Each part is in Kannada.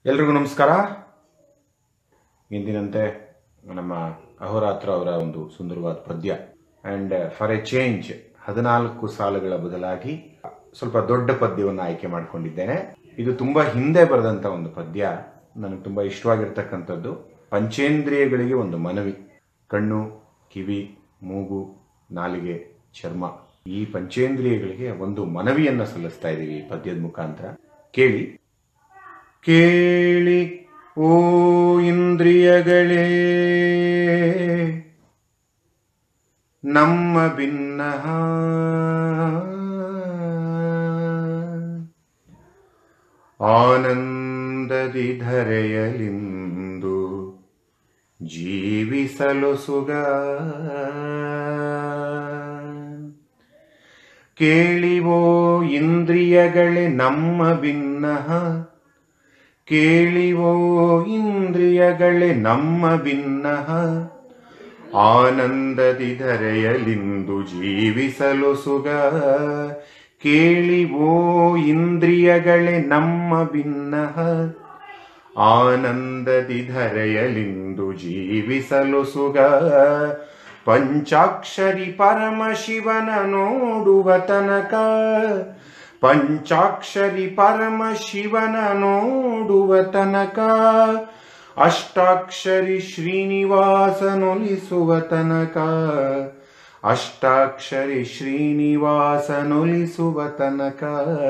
ಎಲ್ರಿಗೂ ನಮಸ್ಕಾರ ಎಂದಿನಂತೆ ನಮ್ಮ ಅಹೋರಾತ್ರ ಅವರ ಒಂದು ಸುಂದರವಾದ ಪದ್ಯ ಅಂಡ್ ಫಾರ್ ಎ ಚೇಂಜ್ ಹದಿನಾಲ್ಕು ಸಾಲುಗಳ ಬದಲಾಗಿ ಸ್ವಲ್ಪ ದೊಡ್ಡ ಪದ್ಯವನ್ನು ಆಯ್ಕೆ ಮಾಡಿಕೊಂಡಿದ್ದೇನೆ ಇದು ತುಂಬಾ ಹಿಂದೆ ಬರೆದಂತ ಒಂದು ಪದ್ಯ ನನಗೆ ತುಂಬಾ ಇಷ್ಟವಾಗಿರ್ತಕ್ಕಂಥದ್ದು ಪಂಚೇಂದ್ರಿಯಗಳಿಗೆ ಒಂದು ಮನವಿ ಕಣ್ಣು ಕಿವಿ ಮೂಗು ನಾಲಿಗೆ ಚರ್ಮ ಈ ಪಂಚೇಂದ್ರಿಯಗಳಿಗೆ ಒಂದು ಮನವಿಯನ್ನ ಸಲ್ಲಿಸ್ತಾ ಇದ್ದೀವಿ ಈ ಪದ್ಯದ ಮುಖಾಂತರ ಕೇಳಿ ಕೇಳಿ ಓ ಇಂದ್ರಿಯಗಳೇ ನಮ್ಮ ಭಿನ್ನ ಆನಂದದಿ ಧರೆಯಲಿಂದು ಜೀವಿಸಲು ಸುಗ ಕೇಳಿವೋ ಇಂದ್ರಿಯಗಳೇ ನಮ್ಮ ಭಿನ್ನ ಕೇಳಿವೋ ಇಂದ್ರಿಯಗಳೇ ನಮ್ಮ ಭಿನ್ನ ಆನಂದದಿ ಧರೆಯಲಿಂದು ಜೀವಿಸಲು ಸುಗ ಕೇಳಿವೋ ಇಂದ್ರಿಯಗಳೇ ನಮ್ಮ ಭಿನ್ನ ಆನಂದದಿ ಧರೆಯಲಿಂದು ಜೀವಿಸಲು ಸುಗ ಪಂಚಾಕ್ಷರಿ ಪರಮಶಿವನ ನೋಡುವ ತನಕ ಪಂಚಾಕ್ಷರಿ ಪರಮಶಿವನ ನೋಡುವ ತನಕ ಅಷ್ಟಾಕ್ಷರಿ ಶ್ರೀನಿವಾಸನೊಲಿಸುವ ತನಕ ಅಷ್ಟಾಕ್ಷರಿ ಶ್ರೀನಿವಾಸನೊಲಿಸುವ ತನಕ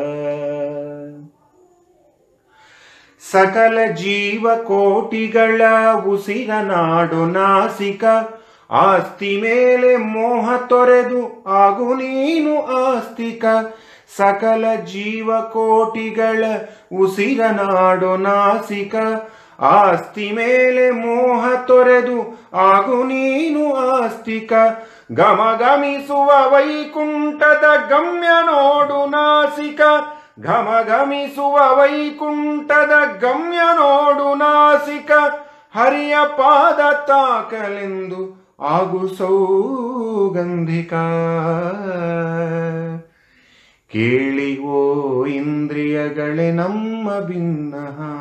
ಸಕಲ ಜೀವಕೋಟಿಗಳ ಉಸಿರ ನಾಡು ನಾಸಿಕ ಆಸ್ತಿ ಮೇಲೆ ಮೋಹ ತೊರೆದು ಆಗು ನೀನು ಆಸ್ತಿಕ ಸಕಲ ಜೀವಕೋಟಿಗಳ ಉಸಿರ ನಾಡು ನಾಸಿಕ ಆಸ್ತಿ ಮೇಲೆ ಮೋಹ ತೊರೆದು ಆಗು ನೀನು ಆಸ್ತಿಕ ಗಮಗಮಿಸುವ ವೈಕುಂಠದ ಗಮ್ಯ ನೋಡು ನಾಸಿಕ ಘಮಘಮಿಸುವ ವೈಕುಂಠದ ಗಮ್ಯ ನೋಡು ನಾಸಿಕ ಹರಿಯ ಪಾದ ತಾಕಲೆಂದು ಆಗು ಸೌಗಂಧಿಕ ಕೇಳಿವೋ ಇಂದ್ರಿಯಗಳೇ ನಮ್ಮ ಭಿನ್ನ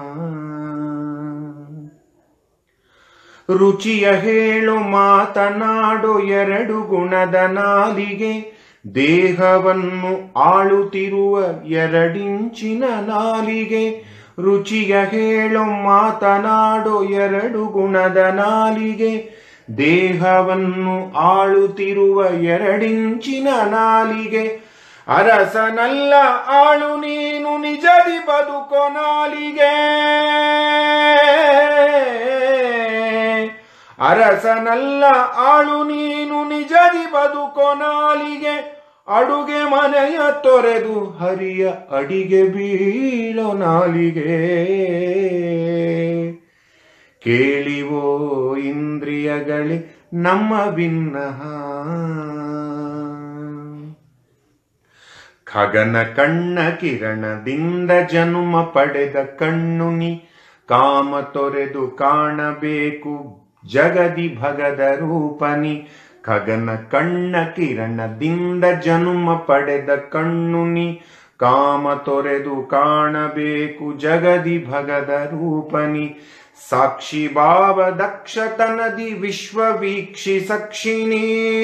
ರುಚಿಯ ಹೇಳು ಮಾತನಾಡು ಎರಡು ಗುಣದ ನಾಲಿಗೆ ದೇಹವನ್ನು ಆಳುತ್ತಿರುವ ಎರಡಿಂಚಿನ ನಾಲಿಗೆ ರುಚಿಯ ಹೇಳು ಮಾತನಾಡು ಎರಡು ಗುಣದ ನಾಲಿಗೆ ದೇಹವನ್ನು ಆಳುತ್ತಿರುವ ಎರಡಿಂಚಿನ ನಾಲಿಗೆ ಅರಸನಲ್ಲ ಆಳು ನೀನು ನಿಜದಿ ಬದುಕೋ ನಾಲಿಗೆ ಅರಸನಲ್ಲ ಆಳು ನೀನು ನಿಜದಿ ಬದುಕೋ ನಾಲಿಗೆ ಅಡುಗೆ ಮನೆಯ ತೊರೆದು ಹರಿಯ ಅಡಿಗೆ ಬೀಳೋ ನಾಲಿಗೆ ಕೇಳಿವೋ ಇಂದ್ರಿಯಗಳೇ ನಮ್ಮ ಭಿನ್ನ ಖಗನ ಕಣ್ಣ ಕಿರಣದಿಂದ ಜನುಮ ಪಡೆದ ಕಣ್ಣುನಿ ಕಾಮ ತೊರೆದು ಕಾಣಬೇಕು ಜಗದಿ ಭಗದ ರೂಪನಿ ಖಗನ ಕಣ್ಣ ಕಿರಣದಿಂದ ಜನುಮ ಪಡೆದ ಕಣ್ಣುನಿ ಕಾಮ ತೊರೆದು ಕಾಣಬೇಕು ಜಗದಿ ಭಗದ ರೂಪನಿ ಸಾಕ್ಷಿ ಭಾವ ದಕ್ಷತನದಿ ವಿಶ್ವ ವೀಕ್ಷಿ ಸಕ್ಷಿಣಿ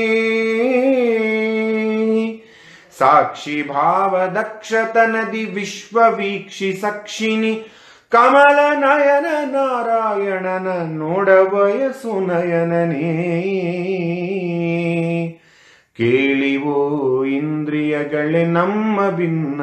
ಸಾಕ್ಷಿ ಭಾವ ದಕ್ಷತನದಿ ವಿಶ್ವ ವೀಕ್ಷಿ ಸಕ್ಷಿಣಿ ಕಮಲ ನಯನ ನಾರಾಯಣನ ನೋಡ ಬಯಸು ನಯನನೇ ಕೇಳಿವೋ ಇಂದ್ರಿಯಗಳೇ ನಮ್ಮ ಭಿನ್ನ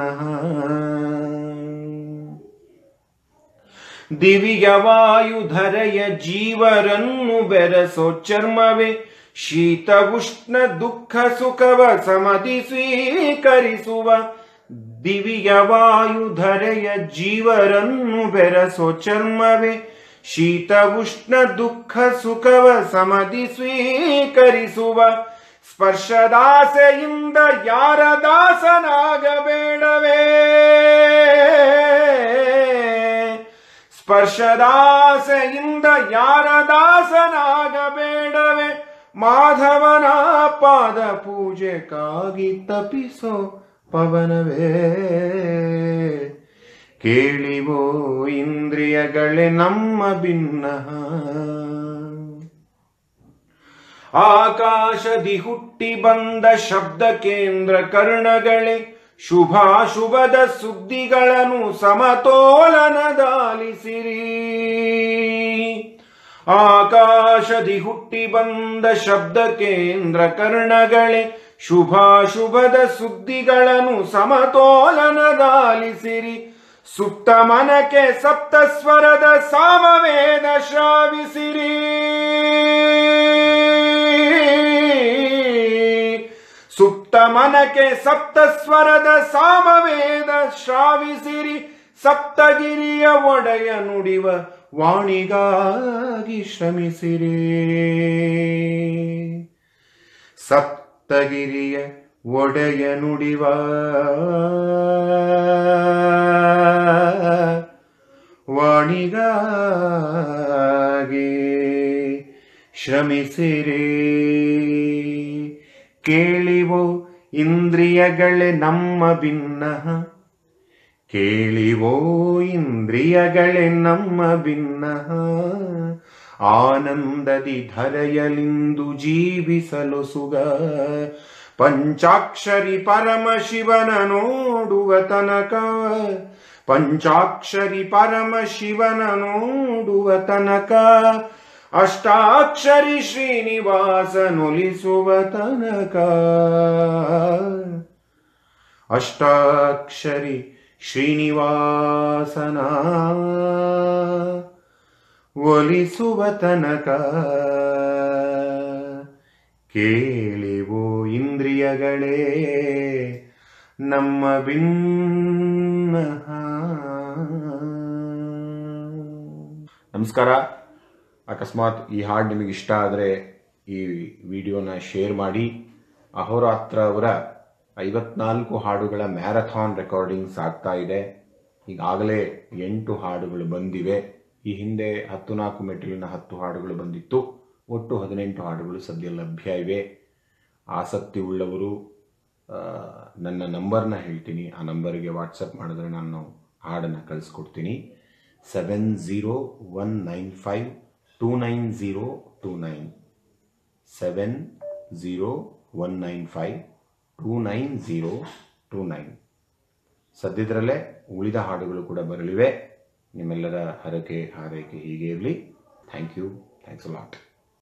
ದಿವಿಯ ವಾಯುಧರೆಯ ಜೀವರನ್ನು ಬೆರೆಸೋ ಚರ್ಮವೇ ಶೀತ ಉಷ್ಣ ದುಃಖ ಸುಖವ ಸಮಧಿ ಸ್ವೀಕರಿಸುವ ದಿವಿಯ ವಾಯುಧರೆಯ ಜೀವರನ್ನು ಬೆರೆಸೋ ಚರ್ಮವೇ ಶೀತ ಉಷ್ಣ ದುಃಖ ಸುಖವ ಸಮಧಿ ಸ್ವೀಕರಿಸುವ ಸ್ಪರ್ಶದಾಸೆಯಿಂದ ಯಾರ ದಾಸನಾಗಬೇಡವೇ ಸ್ಪರ್ಶದಾಸೆಯಿಂದ ಯಾರ ದಾಸನಾಗಬೇಡವೇ ಮಾಧವನ ಪಾದ ಪೂಜೆಗಾಗಿ ತಪಿಸೋ ಪವನವೇ ಕೇಳಿವೋ ಇಂದ್ರಿಯಗಳೇ ನಮ್ಮ ಭಿನ್ನಃ ಆಕಾಶದಿ ಹುಟ್ಟಿ ಬಂದ ಶಬ್ದ ಕೇಂದ್ರ ಕರ್ಣಗಳೇ ಶುಭಾಶುಭದ ಸುದ್ದಿಗಳನ್ನು ಸಮತೋಲನದಾಲಿಸಿರಿ ಆಕಾಶದಿ ಹುಟ್ಟಿ ಬಂದ ಶಬ್ದ ಕೇಂದ್ರ ಕರ್ಣಗಳೇ ಶುಭಾಶುಭದ ಸುದ್ದಿಗಳನ್ನು ಸಮತೋಲನದಾಲಿಸಿರಿ ಸುಪ್ತ ಮನಕ್ಕೆ ಸಪ್ತ ಸ್ವರದ ಸಾಮವೇದ ಶ್ರಾವಿಸಿರಿ ಸುಪ್ತ ಮನಕ್ಕೆ ಸಪ್ತ ಸ್ವರದ ಸಾಮವೇದ ಶ್ರಾವಿಸಿರಿ ಸಪ್ತಗಿರಿಯ ಒಡೆಯ ನುಡಿವ ವಾಣಿಗಾಗಿ ಶ್ರಮಿಸಿರಿ ಸಪ್ತಗಿರಿಯ ಒಡೆಯ ನುಡಿವ ವಾಣಿಗಾಗಿ ಶ್ರಮಿಸಿರಿ ಕೇಳಿವೋ ಇಂದ್ರಿಯಗಳೇ ನಮ್ಮ ಭಿನ್ನಃ ಕೇಳಿವೋ ಇಂದ್ರಿಯಗಳೇ ನಮ್ಮ ಭಿನ್ನಃ ಆನಂದದಿ ಧರೆಯಲಿಂದು ಜೀವಿಸಲು ಸುಗ ಪಂಚಾಕ್ಷರಿ ಪರಮ ಶಿವನ ನೋಡುವ ತನಕ ಪಂಚಾಕ್ಷರಿ ಪರಮ ಶಿವನ ನೋಡುವ ತನಕ ಅಷ್ಟಾಕ್ಷರಿ ಶ್ರೀನಿವಾಸನೊಲಿಸುವ ತನಕ ಅಷ್ಟಾಕ್ಷರಿ ಶ್ರೀನಿವಾಸನ ಒಲಿಸುವ ತನಕ ಕೇಳಿವೋ ಇಂದ್ರಿಯಗಳೇ ನಮ್ಮ ಭಿನ್ನ ನಮಸ್ಕಾರ ಅಕಸ್ಮಾತ್ ಈ ಹಾಡು ನಿಮಗೆ ಇಷ್ಟ ಆದರೆ ಈ ವಿಡಿಯೋನ ಶೇರ್ ಮಾಡಿ ಅಹೋರಾತ್ರ ಅವರ ಐವತ್ನಾಲ್ಕು ಹಾಡುಗಳ ಮ್ಯಾರಥಾನ್ ರೆಕಾರ್ಡಿಂಗ್ಸ್ ಆಗ್ತಾ ಇದೆ ಈಗಾಗಲೇ ಎಂಟು ಹಾಡುಗಳು ಬಂದಿವೆ ಈ ಹಿಂದೆ ಹತ್ತು ನಾಲ್ಕು ಮೆಟ್ಟಿಲಿನ ಹತ್ತು ಹಾಡುಗಳು ಬಂದಿತ್ತು ಒಟ್ಟು ಹದಿನೆಂಟು ಹಾಡುಗಳು ಸದ್ಯ ಲಭ್ಯ ಇವೆ ಆಸಕ್ತಿ ಉಳ್ಳವರು ಆ, ನನ್ನ ನಂಬರ್ನ ಹೇಳ್ತೀನಿ ಆ ನಂಬರ್ಗೆ ವಾಟ್ಸಪ್ ಮಾಡಿದ್ರೆ ನಾನು ಹಾಡನ್ನು ಕಳಿಸ್ಕೊಡ್ತೀನಿ seven zero one nine five two nine zero two nine seven zero one nine five two nine zero two nine ಸದ್ಯದರಲ್ಲೇ ಉಳಿದ ಹಾಡುಗಳು ಕೂಡ ಬರಲಿವೆ ನಿಮ್ಮೆಲ್ಲರ ಹರಕೆ ಹಾರೈಕೆ ಹೀಗೆ ಇರಲಿ ಥ್ಯಾಂಕ್ ಯು ಥ್ಯಾಂಕ್ಸ್ ಲಾಟ್